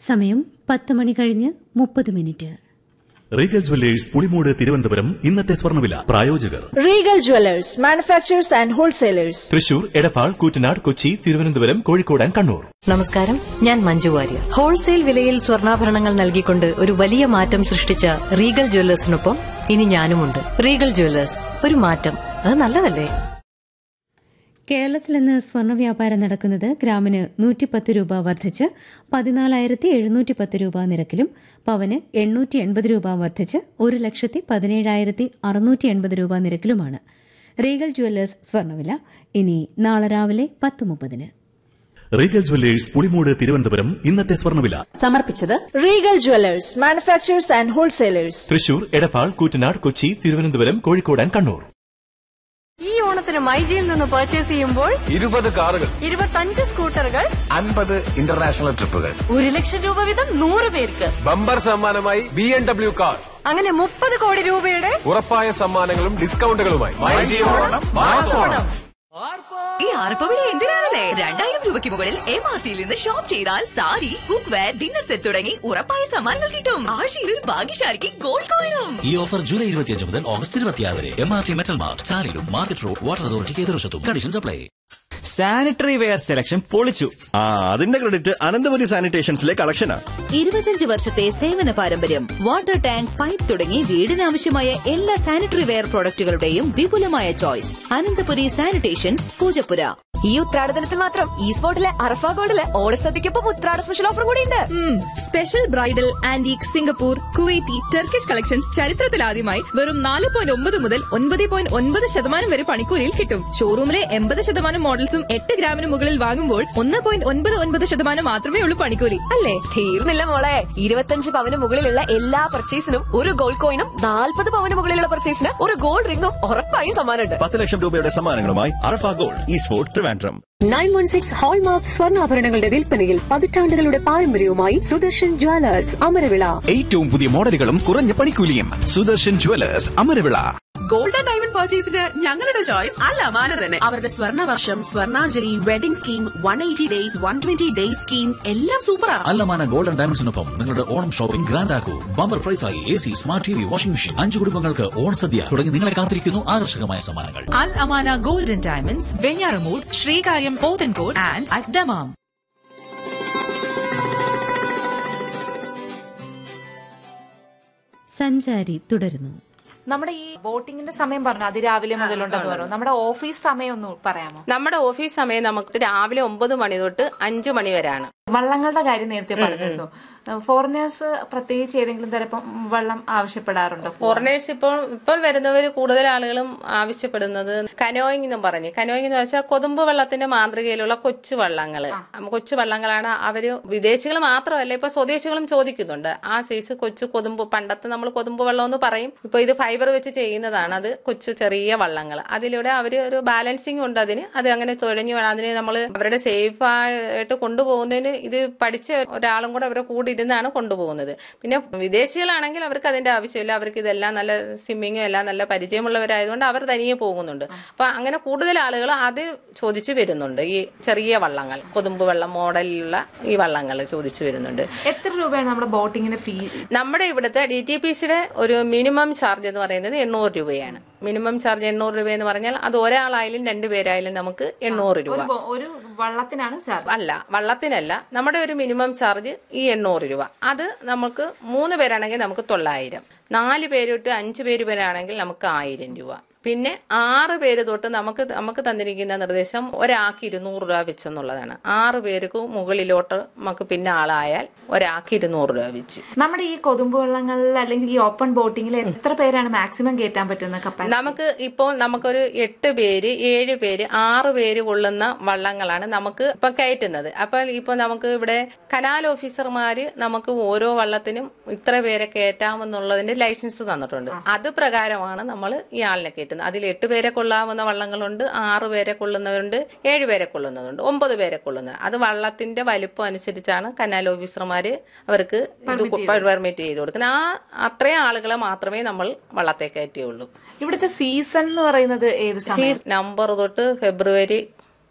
സമയം പത്ത് മണി കഴിഞ്ഞ് മുപ്പത് മിനിറ്റ് റീഗൽ ജുവല്ലേഴ്സ് പുളിമൂട് തിരുവനന്തപുരം ഇന്നത്തെ സ്വർണ്ണവില പ്രായോജകർ Regal jewellers manufacturers and wholesalers Thrissur Edappal Koottanad Kochi Thiruvananthapuram Kozhikode and Kannur നമസ്കാരം ഞാൻ മഞ്ജു വാര്യർ ഹോൾസെയിൽ വിലയിൽ സ്വർണ്ണാഭരണങ്ങൾ നൽകിക്കൊണ്ട് ഒരു വലിയ മാറ്റം സൃഷ്ടിച്ച റീഗൽ ജ്വല്ലേഴ്സിനൊപ്പം ഇനി ഞാനുമുണ്ട് റീഗൽ ജ്വല്ലേഴ്സ് ഒരു മാറ്റം അത് നല്ലതല്ലേ കേരളത്തിൽ ഇന്ന് സ്വർണ്ണ വ്യാപാരം നടക്കുന്നത് ഗ്രാമിന് നൂറ്റിപ്പത്ത് രൂപ വർദ്ധിച്ച് പതിനാലായിരത്തി എഴുന്നൂറ്റി പത്ത് രൂപ നിരക്കിലും പവന് എണ്ണൂറ്റി എൺപത് രൂപ വർദ്ധിച്ച് ഒരു ലക്ഷത്തി പതിനേഴായിരത്തി അറുന്നൂറ്റി എൺപത് രൂപ നിരക്കിലുമാണ് റീഗൽ ജുവല്ലേഴ്സ് സ്വർണ്ണവില ഇനി നാളെ രാവിലെ പത്ത് മുപ്പതിന് റീഗൽ ജുവല്ലേഴ്സ് പുളിമൂട് തിരുവനന്തപുരം ഇന്നത്തെ സ്വർണ്ണവില സമർപ്പിച്ചത് Regal jewellers manufacturers and wholesalers Thrissur Edappal Koottanad Kochi Thiruvananthapuram Kozhikode and Kannur ഈ ഓണത്തിന് മൈജിയിൽ നിന്ന് പർച്ചേസ് ചെയ്യുമ്പോൾ ഇരുപത് കാറുകൾ ഇരുപത്തഞ്ച് സ്കൂട്ടറുകൾ അൻപത് ഇന്റർനാഷണൽ ട്രിപ്പുകൾ ഒരു ലക്ഷം രൂപ വീതം നൂറ് പേർക്ക് ബമ്പർ സമ്മാനമായി ബി എം ഡബ്ല്യു കാർ അങ്ങനെ മുപ്പത് കോടി രൂപയുടെ ഉറപ്പായ സമ്മാനങ്ങളും ഡിസ്കൗണ്ടുകളുമായി ഈ ആർപ്പവിളി എന്തിനാണല്ലേ രണ്ടായിരം രൂപയ്ക്ക് മുകളിൽ എം ആർ ടിയിൽ നിന്ന് ഷോപ്പ് ചെയ്താൽ sari cookware dinner set തുടങ്ങി ഉറപ്പായ സമ്മാനങ്ങൾ കിട്ടും ആഴ്ചയിൽ ഒരു ഭാഗ്യശാലിക്ക് ഗോൾഡ് കോയിനും ഈ ഓഫർ ജൂലൈ ഇരുപത്തിയഞ്ച് മുതൽ ഓഗസ്റ്റ് ഇരുപത്തിയാറ് വരെ M R T metal mart ചാലിലും മാർക്കറ്റ് റോഡ് വാട്ടർ അതോറിറ്റിക്ക് എതിർവശത്തും conditions apply sanitary ware selection പൊളിച്ചു ആ അതിന്റെ ക്രെഡിറ്റ് അനന്തപുരി സാനിറ്റേഷൻസിലെ കളക്ഷനാ ഇരുപത്തിയഞ്ച് വർഷത്തെ സേവന പാരമ്പര്യം വാട്ടർ ടാങ്ക് പൈപ്പ് തുടങ്ങി വീടിനാവശ്യമായ എല്ലാ സാനിറ്ററി വെയർ പ്രോഡക്റ്റുകളുടെയും വിപുലമായ ചോയ്സ് അനന്തപുരി സാനിറ്റേഷൻസ് പൂജപ്പുര ഈ ഉത്രാടദിനത്തിൽ മാത്രം ഈ സ്പോട്ടിലെ അറഫ ഗോൾഡിലെ ഓണസദ്യക്കൊപ്പം ഉത്രാട സ്പെഷ്യൽ ഓഫർ കൂടി ഉണ്ട് special bridal antique Singapore Kuwaiti Turkish collections ചരിത്രത്തിലാദ്യമായി വെറും നാല് പോയിന്റ് ഒമ്പത് മുതൽ ഒൻപത് പോയിന്റ് ഒൻപത് ശതമാനം വരെ പണിക്കൂലിയിൽ കിട്ടും ഷോറൂമിലെ എൺപത് ശതമാനം മോഡൽസും എട്ട് ഗ്രാമിന് മുകളിൽ വാങ്ങുമ്പോൾ ഒന്ന് പോയിന്റ് ഒൻപത് ഒൻപത് ശതമാനം മാത്രമേ ഉള്ളൂ പണിക്കൂലി അല്ലേ തീർന്നില്ല മോളെ ഇരുപത്തഞ്ച് പവന് മുകളിലുള്ള എല്ലാ പർച്ചേസിനും ഒരു ഗോൾഡ് കോയിനും നാൽപ്പത് പവന് മുകളിലുള്ള പർച്ചേസിന് ഒരു ഗോൾഡ് റിംഗും ഉറപ്പായും സമ്മാനമുണ്ട് പത്ത് ലക്ഷം രൂപയുടെ സമ്മാനങ്ങളുമായി Arafa gold east fort Trivandrum nine one six hallmark സ്വർണ്ണാഭരണങ്ങളുടെ വിൽപ്പനയിൽ പതിറ്റാണ്ടുകളുടെ പാരമ്പര്യവുമായി സുദർശൻ ജ്വല്ലേഴ്സ് അമരവിള ഏറ്റവും പുതിയ മോഡലുകളും കുറഞ്ഞ പണിക്കൂലിയും Sudarshan jewellers Amaravila gold and diamond പർച്ചേസിന് ഞങ്ങളുടെ ചോയ്സ് അല്ല മാന തന്നെ അവരുടെ സ്വർണ്ണ വർഷം സ്വർണ്ണാഞ്ജലി wedding scheme one eighty days one twenty days scheme എല്ലാം സൂപ്പറാ അല്ലമാന ഗോൾഡൻ ഡയമണ്ട്സിനൊപ്പം നിങ്ങളുടെ ഓണം ഷോപ്പിംഗ് ഗ്രാൻഡ് ആക്കൂ ബമ്പർ പ്രൈസായി A C smart T V washing machine അഞ്ചു കുടുംബങ്ങൾക്ക് ഓൺ സദ്യ തുടങ്ങി നിങ്ങളെ കാത്തിരിക്കുന്നു ആകർഷകമായ സമ്മാനങ്ങൾ Al Amana golden diamonds Venjaramoodu Sreekaryam Pothencode and at Dammam സഞ്ചാരി തുടരുന്നു നമ്മുടെ ഈ ബോട്ടിങ്ങിന്റെ സമയം പറഞ്ഞു അതിരാവിലെ മുതലുണ്ടെന്ന് പറഞ്ഞു നമ്മുടെ ഓഫീസ് സമയം ഒന്ന് പറയാമോ നമ്മുടെ ഓഫീസ് സമയം നമുക്ക് രാവിലെ ഒമ്പത് മണി തൊട്ട് അഞ്ചു മണി വരെയാണ് വള്ളങ്ങളുടെ കാര്യം നേരത്തെ പറഞ്ഞിരുന്നു ഫോറിനേഴ്സ് പ്രത്യേകിച്ച് ഏതെങ്കിലും തരം വെള്ളം ആവശ്യപ്പെടാറുണ്ടോ ഫോറിനേഴ്സ് ഇപ്പോൾ ഇപ്പോൾ വരുന്നവർ കൂടുതൽ ആളുകളും ആവശ്യപ്പെടുന്നത് കനോയിങ് എന്ന് പറഞ്ഞ് കനോയിങ് എന്ന് വെച്ചാൽ കൊതുമ്പ് വെള്ളത്തിന്റെ മാതൃകയിലുള്ള കൊച്ചു വള്ളങ്ങൾ കൊച്ചു വള്ളങ്ങളാണ് അവര് വിദേശികൾ മാത്രമല്ല ഇപ്പൊ സ്വദേശികളും ചോദിക്കുന്നുണ്ട് ആ സൈസ് കൊച്ചു കൊതുമ്പ് പണ്ടത്തെ നമ്മൾ കൊതുമ്പ് വെള്ളം എന്ന് പറയും ഇപ്പൊ ഇത് ഫൈബർ വെച്ച് ചെയ്യുന്നതാണ് അത് കൊച്ചു ചെറിയ വള്ളങ്ങൾ അതിലൂടെ അവർ ഒരു ബാലൻസിങ് ഉണ്ട് അതിന് അത് അങ്ങനെ തുഴഞ്ഞു വേണം അതിന് നമ്മൾ അവരുടെ സേഫ് ആയിട്ട് കൊണ്ടുപോകുന്നതിന് ഇത് പഠിച്ച ഒരാളും കൂടെ അവരെ കൂടെ ഇരുന്നാണ് കൊണ്ടുപോകുന്നത് പിന്നെ വിദേശികളാണെങ്കിൽ അവർക്ക് അതിന്റെ ആവശ്യമില്ല അവർക്ക് ഇതെല്ലാം നല്ല സ്വിമ്മിങ്ങും എല്ലാം നല്ല പരിചയമുള്ളവരായതുകൊണ്ട് അവർ തനിയെ പോകുന്നുണ്ട് അപ്പൊ അങ്ങനെ കൂടുതൽ ആളുകൾ അത് ചോദിച്ചു വരുന്നുണ്ട് ഈ ചെറിയ വള്ളങ്ങൾ കൊതുമ്പ് വെള്ളം മോഡലിലുള്ള ഈ വള്ളങ്ങൾ ചോദിച്ചു വരുന്നുണ്ട് എത്ര രൂപയാണ് നമ്മുടെ ബോട്ടിങ്ങിന്റെ ഫീ നമ്മുടെ ഇവിടുത്തെ ഡി ടി പി സിയുടെ ഒരു മിനിമം ചാർജ് എന്ന് പറയുന്നത് എണ്ണൂറ് രൂപയാണ് മിനിമം ചാർജ് എണ്ണൂറ് രൂപ എന്ന് പറഞ്ഞാൽ അത് ഒരാളായാലും രണ്ടുപേരായാലും നമുക്ക് എണ്ണൂറ് രൂപ ഒരു വള്ളത്തിനാണ് ചാർജ് അല്ല വള്ളത്തിനല്ല നമ്മുടെ ഒരു മിനിമം ചാർജ് ഈ എണ്ണൂറ് രൂപ അത് നമുക്ക് മൂന്ന് പേരാണെങ്കിൽ നമുക്ക് തൊള്ളായിരം നാല് പേര് തൊട്ട് അഞ്ച് പേര് വരാണെങ്കിൽ നമുക്ക് ആയിരം രൂപ പിന്നെ ആറ് പേര് തൊട്ട് നമുക്ക് നമുക്ക് തന്നിരിക്കുന്ന നിർദ്ദേശം ഒരാൾക്ക് ഇരുന്നൂറ് രൂപ വെച്ചെന്നുള്ളതാണ് ആറ് പേർക്ക് മുകളിലോട്ട് നമുക്ക് പിന്നെ ആളായാൽ ഒരാൾക്ക് ഇരുന്നൂറ് രൂപ വെച്ച് നമ്മുടെ ഈ കൊതുമ്പ് വള്ളങ്ങളിൽ അല്ലെങ്കിൽ ഈ ഓപ്പൺ ബോട്ടിങ്ങിൽ എത്ര പേരാണ് മാക്സിമം കയറ്റാൻ പറ്റുന്ന കപ്പാസിറ്റി നമുക്ക് ഇപ്പോൾ നമുക്കൊരു എട്ട് പേര് ഏഴ് പേര് ആറ് പേര് കൊള്ളുന്ന വള്ളങ്ങളാണ് നമുക്ക് ഇപ്പൊ കയറ്റുന്നത് അപ്പൊ ഇപ്പൊ നമുക്ക് ഇവിടെ കനാൽ ഓഫീസർമാര് നമുക്ക് ഓരോ വള്ളത്തിനും ഇത്ര പേരെ കയറ്റാമെന്നുള്ളതിന്റെ ലൈസൻസ് തന്നിട്ടുണ്ട് അത് പ്രകാരമാണ് നമ്മൾ ഈ ആളിനെ കയറ്റുന്നത് അതിൽ എട്ട് പേരെ കൊള്ളാവുന്ന വള്ളങ്ങളുണ്ട് ആറ് പേരെ കൊള്ളുന്നവരുണ്ട് ഏഴ് പേരെ കൊള്ളുന്നതുണ്ട് ഒമ്പത് പേരെ കൊള്ളുന്നത് അത് വള്ളത്തിന്റെ വലിപ്പം അനുസരിച്ചാണ് കനാൽ ഓഫീസർമാര് അവർക്ക് ഇത് പെർമിറ്റ് ചെയ്ത് കൊടുക്കുന്നത് ആ അത്രയും ആളുകളെ മാത്രമേ നമ്മൾ വള്ളത്തെ കയറ്റിയുള്ളൂ ഇവിടുത്തെ സീസൺ എന്ന് പറയുന്നത് ഏത് സീസൺ നവംബർ തൊട്ട് ഫെബ്രുവരി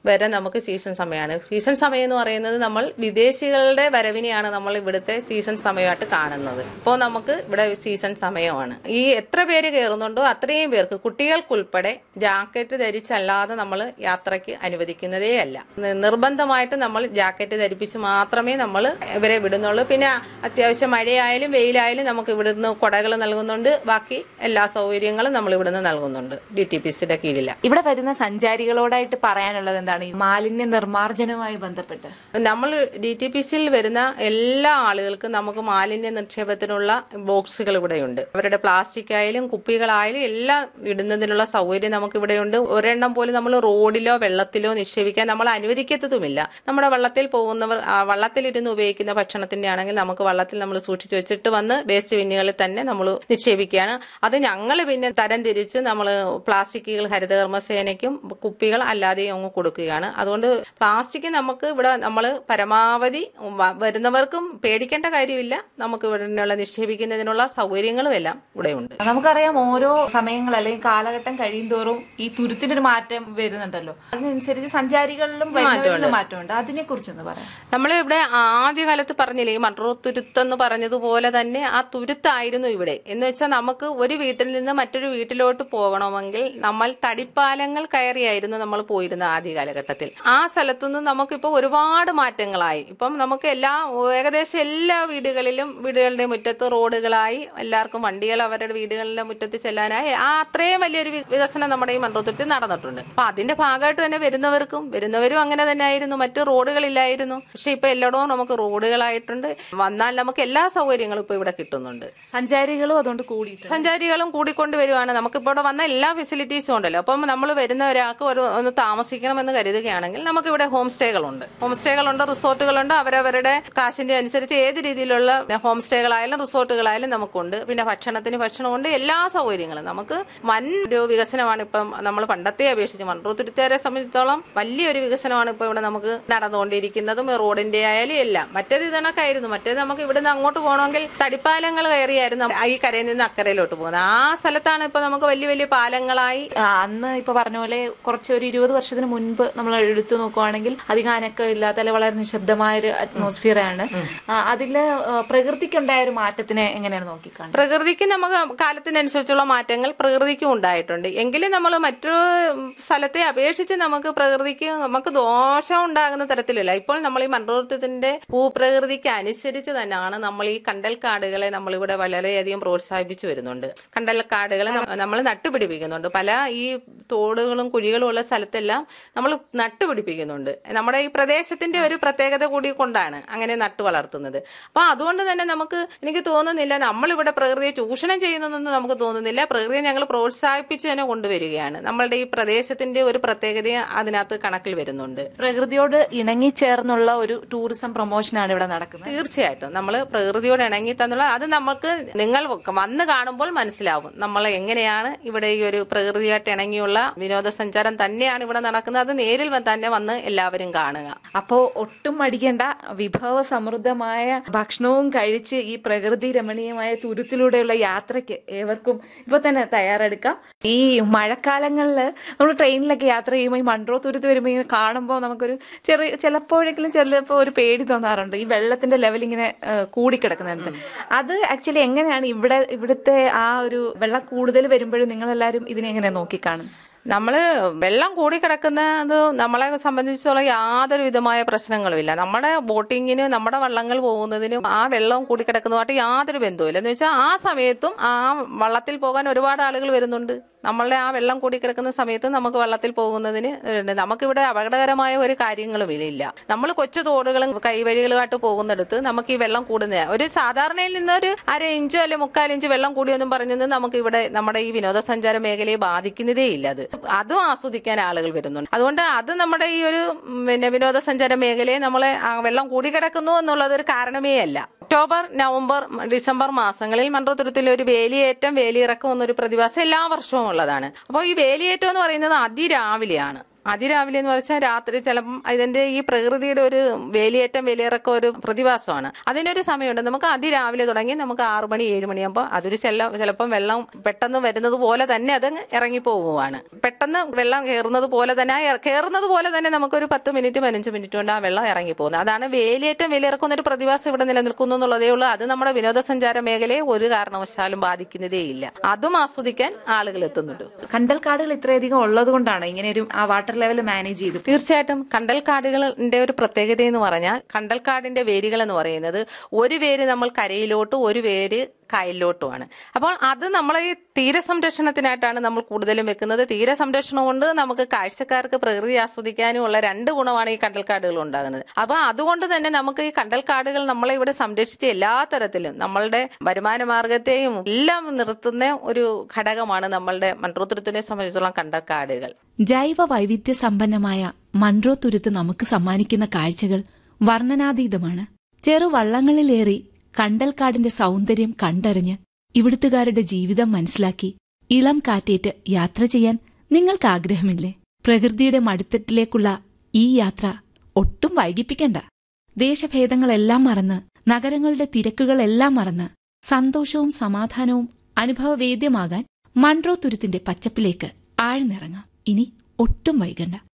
വരെ നമുക്ക് സീസൺ സമയമാണ് സീസൺ സമയം എന്ന് പറയുന്നത് നമ്മൾ വിദേശികളുടെ വരവിനെയാണ് നമ്മൾ ഇവിടുത്തെ സീസൺ സമയമായിട്ട് കാണുന്നത് ഇപ്പോൾ നമുക്ക് ഇവിടെ സീസൺ സമയമാണ് ഈ എത്ര പേര് കയറുന്നുണ്ടോ അത്രയും പേർക്ക് കുട്ടികൾക്കുൾപ്പെടെ ജാക്കറ്റ് ധരിച്ചല്ലാതെ നമ്മൾ യാത്രയ്ക്ക് അനുവദിക്കുന്നതേ അല്ല നി- നിർബന്ധമായിട്ട് നമ്മൾ ജാക്കറ്റ് ധരിപ്പിച്ച് മാത്രമേ നമ്മൾ ഇവരെ വിടുന്നുള്ളൂ പിന്നെ അത്യാവശ്യം മഴയായാലും വെയിലായാലും നമുക്ക് ഇവിടുന്ന് കൊടകൾ നൽകുന്നുണ്ട് ബാക്കി എല്ലാ സൗകര്യങ്ങളും നമ്മൾ ഇവിടുന്ന് നൽകുന്നുണ്ട് ഡി ടി പി സിയുടെ കീഴിലാണ് ഇവിടെ വരുന്ന സഞ്ചാരികളോടായിട്ട് പറയാനുള്ളത് എന്താണ് ഈ മാലിന്യ നിർമ്മാർജ്ജനവുമായി ബന്ധപ്പെട്ട് നമ്മൾ ഡി ടി പി സിയിൽ വരുന്ന എല്ലാ ആളുകൾക്കും നമുക്ക് മാലിന്യ നിക്ഷേപത്തിനുള്ള ബോക്സുകൾ ഇവിടെയുണ്ട് അവരുടെ പ്ലാസ്റ്റിക് ആയാലും കുപ്പികളായാലും എല്ലാം ഇടുന്നതിനുള്ള സൗകര്യം നമുക്ക് ഇവിടെയുണ്ട് ഒരെണ്ണം പോലും നമ്മൾ റോഡിലോ വെള്ളത്തിലോ നിക്ഷേപിക്കാൻ നമ്മൾ അനുവദിക്കത്തതുമില്ല നമ്മുടെ വള്ളത്തിൽ പോകുന്നവർ ആ, വള്ളത്തിലിരുന്ന് ഉപയോഗിക്കുന്ന ഭക്ഷണത്തിന്റെ ആണെങ്കിൽ നമുക്ക് വള്ളത്തിൽ നമ്മൾ സൂക്ഷിച്ചു വെച്ചിട്ട് വന്ന് വേസ്റ്റ് ബിന്നുകളിൽ തന്നെ നമ്മൾ നിക്ഷേപിക്കുകയാണ് അത് ഞങ്ങൾ പിന്നെ തരം തിരിച്ച് നമ്മൾ പ്ലാസ്റ്റിക്കുകൾ ഹരിതകർമ്മസേനയ്ക്കും കുപ്പികൾ അല്ലാതെയും അങ്ങ് കൊടുക്കുകയാണ് അതുകൊണ്ട് പ്ലാസ്റ്റിക് നമുക്ക് ഇവിടെ നമ്മൾ പരമാവധി വ- വരുന്നവർക്കും പേടിക്കേണ്ട കാര്യമില്ല നമുക്ക് ഇവിടെ നിന്നുള്ള നിക്ഷേപിക്കുന്നതിനുള്ള സൗകര്യങ്ങളും എല്ലാം ഇവിടെയുണ്ട് നമുക്കറിയാം ഓരോ സമയങ്ങൾ അല്ലെങ്കിൽ കാലഘട്ടം കഴിയും തോറും ഈ തുരുത്തിനൊരു മാറ്റം വരുന്നുണ്ടല്ലോ അതിനനുസരിച്ച് സഞ്ചാരികളിലും വരുന്നവരിലും മാറ്റമുണ്ട് അതിനെ കുറിച്ചൊന്ന് പറയാം നമ്മൾ ഇവിടെ ആദ്യകാലത്ത് പറഞ്ഞില്ലേ ഈ മൺറോ തുരുത്തെന്ന് പറഞ്ഞതുപോലെ തന്നെ ആ തുരുത്തായിരുന്നു ഇവിടെ എന്ന് വെച്ചാൽ നമുക്ക് ഒരു വീട്ടിൽ നിന്ന് മറ്റൊരു വീട്ടിലോട്ട് പോകണമെങ്കിൽ നമ്മൾ തടിപ്പാലങ്ങൾ കയറിയായിരുന്നു നമ്മൾ പോയിരുന്ന ആദ്യ കാലഘട്ടത്തിൽ ആ സ്ഥലത്തുനിന്ന് നമുക്കിപ്പോൾ ഒരുപാട് മാറ്റങ്ങളായി ഇപ്പം നമുക്ക് എല്ലാ ഏകദേശം എല്ലാ വീടുകളിലും വീടുകളുടെ മുറ്റത്ത് റോഡുകളായി എല്ലാവർക്കും വണ്ടികൾ അവരുടെ വീടുകളിലെ മുറ്റത്ത് ചെല്ലാനായി ആ അത്രയും വലിയൊരു വി- വികസനം നമ്മുടെ ഈ മൺറോത്തുരുത്തിൽ നടന്നിട്ടുണ്ട് അപ്പൊ അതിന്റെ ഭാഗമായിട്ട് തന്നെ വരുന്നവർക്കും വരുന്നവരും അങ്ങനെ തന്നെ ആയിരുന്നു മറ്റു റോഡുകളില്ലായിരുന്നു പക്ഷെ ഇപ്പൊ എല്ലായിടവും നമുക്ക് റോഡുകളായിട്ടുണ്ട് വന്നാൽ നമുക്ക് എല്ലാ സൗകര്യങ്ങളും ഇപ്പൊ ഇവിടെ കിട്ടുന്നുണ്ട് സഞ്ചാരികളും അതുകൊണ്ട് കൂടിയിട്ട് സഞ്ചാരികളും കൂടിക്കൊണ്ട് വരുവാണ് നമുക്കിപ്പോൾ ഇവിടെ വന്ന എല്ലാ ഫെസിലിറ്റീസും ഉണ്ടല്ലോ അപ്പം നമ്മൾ വരുന്ന ഒരാൾക്ക് ഒരു ഒന്ന് താമസിക്കണമെന്ന് കരുതുകയാണെങ്കിൽ നമുക്ക് ഇവിടെ ഹോം സ്റ്റേകളുണ്ട് ഹോം സ്റ്റേകളുണ്ട് റിസോർട്ടുകളുണ്ട് അവരവരുടെ കാശിന്റെ അനുസരിച്ച് ഏത് രീതിയിലുള്ള ഹോം സ്റ്റേകളായാലും റിസോർട്ടുകളായാലും നമുക്കുണ്ട് പിന്നെ ഭക്ഷണത്തിന് ഭക്ഷണമുണ്ട് എല്ലാ സൗകര്യങ്ങളും നമുക്ക് വൻ ഒരു വികസനമാണ് ഇപ്പം നമ്മൾ പണ്ടത്തെ അപേക്ഷിച്ച് മൺറൂത്തുരുത്തുകാരെ സംബന്ധിച്ചിടത്തോളം വലിയൊരു വികസനമാണ് ഇപ്പൊ ഇവിടെ നമുക്ക് നടന്നുകൊണ്ടിരിക്കുന്നതും റോഡിന്റെ ആയാലും എല്ലാം മറ്റേത് ഇതണക്കായിരുന്നു മറ്റേത് നമുക്ക് ഇവിടുന്ന് അങ്ങോട്ട് പോകണമെങ്കിൽ തടിപ്പാലങ്ങൾ കയറിയായിരുന്നു ഈ കരയിൽ നിന്ന് അക്കരയിലോട്ട് പോകുന്നത് ആ സ്ഥലത്താണ് ഇപ്പൊ നമുക്ക് വലിയ വലിയ പാലങ്ങളായി ആ, അന്ന് ഇപ്പൊ പറഞ്ഞ പോലെ കുറച്ച് ഒരു ഇരുപത് വർഷത്തിന് മുൻപ് നമ്മൾ എടുത്തു നോക്കുവാണെങ്കിൽ അധികം അനക്കം ഇല്ലാത്ത അല്ലെങ്കിൽ വളരെ നിശബ്ദമായ ഒരു അറ്റ്മോസ്ഫിയർ ആണ് ആ, അതില് ആ, പ്രകൃതിക്കുണ്ടായ ഒരു മാറ്റത്തിനെ എങ്ങനെയാണ് നോക്കിക്കാണുന്നത് പ്രകൃതിക്ക് നമുക്ക് കാലത്തിനനുസരിച്ചുള്ള മാറ്റങ്ങൾ പ്രകൃതിക്കും ഉണ്ടായിട്ടുണ്ട് എങ്കിലും നമ്മൾ മറ്റു സ്ഥലത്തെ അപേക്ഷിച്ച് നമുക്ക് പ്രകൃതിക്ക് നമുക്ക് ദോഷം ഉണ്ടാകുന്ന തരത്തിലല്ല ഇപ്പോൾ നമ്മൾ ഈ മൺറോത്തത്തിന്റെ ഭൂപ്രകൃതിക്ക് അനുസരിച്ച് തന്നെയാണ് നമ്മൾ ഈ കണ്ടൽക്കാടുകളെ നമ്മളിവിടെ വളരെയധികം പ്രോത്സാഹിപ്പിച്ചു വരുന്നുണ്ട് കണ്ടൽക്കാടുകളെ നമ്മൾ നട്ടുപിടിപ്പിക്കുന്നുണ്ട് പല ഈ തോടുകളും കുഴികളും ഉള്ള സ്ഥലത്തെല്ലാം നമ്മൾ നട്ടുപിടിപ്പിക്കുന്നുണ്ട് നമ്മുടെ ഈ പ്രദേശത്തിന്റെ ഒരു പ്രത്യേകത കൂടി കൊണ്ടാണ് അങ്ങനെ നട്ടു വളർത്തുന്നത് അപ്പൊ അതുകൊണ്ട് തന്നെ നമുക്ക് എനിക്ക് തോന്നുന്നില്ല നമ്മളിവിടെ പ്രകൃതിയെ ചൂഷണം ചെയ്യുന്നതെന്ന് നമുക്ക് തോന്നുന്നില്ല പ്രകൃതിയെ ഞങ്ങൾ പ്രോത്സാഹിപ്പിച്ച് തന്നെ കൊണ്ടുവരികയാണ് നമ്മളുടെ ഈ പ്രദേശത്തിന്റെ ഒരു പ്രത്യേകത അതിനകത്ത് കണക്കിൽ വരുന്നുണ്ട് പ്രകൃതിയോട് ഇണങ്ങിച്ചേർന്നുള്ള ഒരു ടൂറിസം പ്രൊമോഷനാണ് ഇവിടെ നടക്കുന്നത് തീർച്ചയായിട്ടും നമ്മൾ പ്രകൃതിയോട് ഇണങ്ങി തന്നുള്ള അത് നമുക്ക് നിങ്ങൾ വന്ന് കാണുമ്പോൾ മനസ്സിലാവും നമ്മൾ എങ്ങനെയാണ് ഇവിടെ ഈ ഒരു പ്രകൃതിയായിട്ട് ഇണങ്ങിയുള്ള വിനോദസഞ്ചാരം തന്നെയാണ് ഇവിടെ നടക്കുന്നത് അത് നേരിൽ വ- തന്നെ വന്ന് എല്ലാവരും കാണുക അപ്പോ ഒട്ടും മടിക്കേണ്ട വിഭവ സമൃദ്ധമായ ഭക്ഷണവും കഴിച്ച് ഈ പ്രകൃതി രമണീയമായ തുരുത്തിലൂടെയുള്ള യാത്രയ്ക്ക് ഏവർക്കും ഇപ്പൊ തന്നെ തയ്യാറെടുക്കാം ഈ മഴക്കാലങ്ങളിൽ നമ്മൾ ട്രെയിനിലൊക്കെ യാത്ര ചെയ്യുമ്പോൾ ഈ മൺട്രോ തുരുത്ത് വരുമ്പോൾ ഇങ്ങനെ കാണുമ്പോൾ നമുക്കൊരു ചെറിയ ചിലപ്പോഴെങ്കിലും ചിലപ്പോൾ ഒരു പേടി തോന്നാറുണ്ട് ഈ വെള്ളത്തിന്റെ ലെവൽ ഇങ്ങനെ ആ, കൂടിക്കിടക്കുന്നുണ്ട് അത് ആക്ച്വലി എങ്ങനെയാണ് ഇവിടെ ഇവിടുത്തെ ആ ഒരു വെള്ളം കൂടുതൽ വരുമ്പോഴും നിങ്ങളെല്ലാവരും ഇതിനെ എങ്ങനെ നോക്കിക്കാണും നമ്മള് വെള്ളം കൂടി കിടക്കുന്നത് നമ്മളെ സംബന്ധിച്ചിടത്തോളം യാതൊരു വിധമായ പ്രശ്നങ്ങളുമില്ല നമ്മുടെ ബോട്ടിങ്ങിന് നമ്മുടെ വള്ളങ്ങൾ പോകുന്നതിനും ആ വെള്ളം കൂടി കിടക്കുന്നതുമായിട്ട് യാതൊരു ബന്ധവുമില്ല എന്ന് വെച്ചാൽ ആ സമയത്തും ആ വള്ളത്തിൽ പോകാൻ ഒരുപാട് ആളുകൾ വരുന്നുണ്ട് നമ്മളുടെ ആ വെള്ളം കൂടി കിടക്കുന്ന സമയത്ത് നമുക്ക് വള്ളത്തിൽ പോകുന്നതിന് ഉണ്ട്. നമുക്കിവിടെ അപകടകരമായ ഒരു കാര്യങ്ങളും ഇല്ല നമ്മൾ കൊച്ചു തോടുകളും കൈവഴികളുമായിട്ട് പോകുന്നിടത്ത് നമുക്ക് ഈ വെള്ളം കൂടുന്ന ഒരു സാധാരണയിൽ നിന്ന് ഒരു അര ഇഞ്ചോ അല്ലെ മുക്കാൽ ഇഞ്ച് വെള്ളം കൂടിയൊന്നും പറഞ്ഞത് നമുക്ക് ഇവിടെ നമ്മുടെ ഈ വിനോദസഞ്ചാര മേഖലയെ ബാധിക്കുന്നതേ ഇല്ല അത് അതും ആസ്വദിക്കാൻ ആളുകൾ വരുന്നുണ്ട് അതുകൊണ്ട് അത് നമ്മുടെ ഈ ഒരു ഉം, പിന്നെ വിനോദസഞ്ചാര മേഖലയെ നമ്മളെ ആ വെള്ളം കൂടി കിടക്കുന്നു എന്നുള്ളത് ഒരു കാരണമേ അല്ല ഒക്ടോബർ നവംബർ ഡിസംബർ മാസങ്ങളിൽ മൺട്രോത്തുരത്തിൽ ഒരു വേലിയേറ്റം വേലിയിറക്കം എന്നൊരു പ്രതിഭാസം എല്ലാ വർഷവും ഉള്ളതാണ് അപ്പോൾ ഈ വേലിയേറ്റം എന്ന് പറയുന്നത് അതിരാവിലെയാണ് അതിരാവിലെ എന്ന് വെച്ചാൽ രാത്രി ചിലപ്പം ഇതിന്റെ ഈ പ്രകൃതിയുടെ ഒരു വേലിയേറ്റം വേലിയിറക്കം ഒരു പ്രതിഭാസമാണ് അതിനൊരു സമയമുണ്ട് നമുക്ക് അതിരാവിലെ തുടങ്ങി നമുക്ക് ആറു മണി ഏഴ് മണിയാകുമ്പോൾ അതൊരു ചെല്ല ചിലപ്പം വെള്ളം പെട്ടെന്ന് വരുന്നത് പോലെ തന്നെ അത് ഇറങ്ങി പോകുവാണ് പെട്ടെന്ന് വെള്ളം കയറുന്നത് പോലെ തന്നെ ആ ഇറ- കയറുന്നത് പോലെ തന്നെ നമുക്കൊരു പത്ത് മിനിറ്റ് പതിനഞ്ച് മിനിറ്റ് കൊണ്ട് ആ വെള്ളം ഇറങ്ങി പോകുന്നത് അതാണ് വേലിയേറ്റം വേലിയിറക്കുന്ന ഒരു പ്രതിഭാസം ഇവിടെ നിലനിൽക്കുന്നു എന്നുള്ളതേ ഉള്ളൂ അത് നമ്മുടെ വിനോദസഞ്ചാര മേഖലയെ ഒരു കാരണവശാലും ബാധിക്കുന്നതേ ഇല്ല അതും ആസ്വദിക്കാൻ ആളുകൾ എത്തുന്നുണ്ട് കണ്ടൽക്കാടുകൾ ഇത്രയധികം ഉള്ളത് കൊണ്ടാണ് ഇങ്ങനെ ഒരു ആ വാട്ടർ ലെവൽ മാനേജ് ചെയ്തു തീർച്ചയായിട്ടും കണ്ടൽക്കാടുകളുടെ ഒരു പ്രത്യേകത എന്ന് പറഞ്ഞാൽ കണ്ടൽക്കാടിന്റെ വേരുകൾ എന്ന് പറയുന്നത് ഒരു വേര് നമ്മൾ കരയിലോട്ടും ഒരു വേര് കായലിലോട്ടുമാണ് അപ്പോൾ അത് നമ്മളെ ഈ തീരസംരക്ഷണത്തിനായിട്ടാണ് നമ്മൾ കൂടുതലും വെക്കുന്നത് തീരസംരക്ഷണം കൊണ്ട് നമുക്ക് കാഴ്ചക്കാർക്ക് പ്രകൃതി ആസ്വദിക്കാനും ഉള്ള രണ്ട് ഗുണമാണ് ഈ കണ്ടൽക്കാടുകൾ ഉണ്ടാകുന്നത് അപ്പോൾ അതുകൊണ്ട് തന്നെ നമുക്ക് ഈ കണ്ടൽക്കാടുകൾ നമ്മളെ ഇവിടെ സംരക്ഷിച്ച് എല്ലാ തരത്തിലും നമ്മളുടെ വരുമാന മാർഗത്തെയും എല്ലാം നിർത്തുന്ന ഒരു ഘടകമാണ് നമ്മളുടെ മൺട്രോത്തുരത്തിനെ സംബന്ധിച്ചിടത്തോളം കണ്ടൽക്കാടുകൾ ജൈവ വൈവിധ്യ സമ്പന്നമായ മൺട്രോ തുരുത്ത് നമുക്ക് സമ്മാനിക്കുന്ന കാഴ്ചകൾ വർണ്ണനാതീതമാണ് ചെറുവള്ളങ്ങളിലേറി കണ്ടൽക്കാടിന്റെ സൗന്ദര്യം കണ്ടറിഞ്ഞ് ഇവിടുത്തുകാരുടെ ജീവിതം മനസ്സിലാക്കി ഇളം കാറ്റേറ്റ് യാത്ര ചെയ്യാൻ നിങ്ങൾക്ക് ആഗ്രഹമില്ലേ പ്രകൃതിയുടെ മടിത്തട്ടിലേക്കുള്ള ഈ യാത്ര ഒട്ടും വൈകിപ്പിക്കണ്ട ദേശഭേദങ്ങളെല്ലാം മറന്ന് നഗരങ്ങളുടെ തിരക്കുകളെല്ലാം മറന്ന് സന്തോഷവും സമാധാനവും അനുഭവവേദ്യമാകാൻ മൺട്രോ തുരുത്തിന്റെ പച്ചപ്പിലേക്ക് ആഴ്ന്നിറങ്ങാം ഇനി ഒട്ടും വൈകണ്ട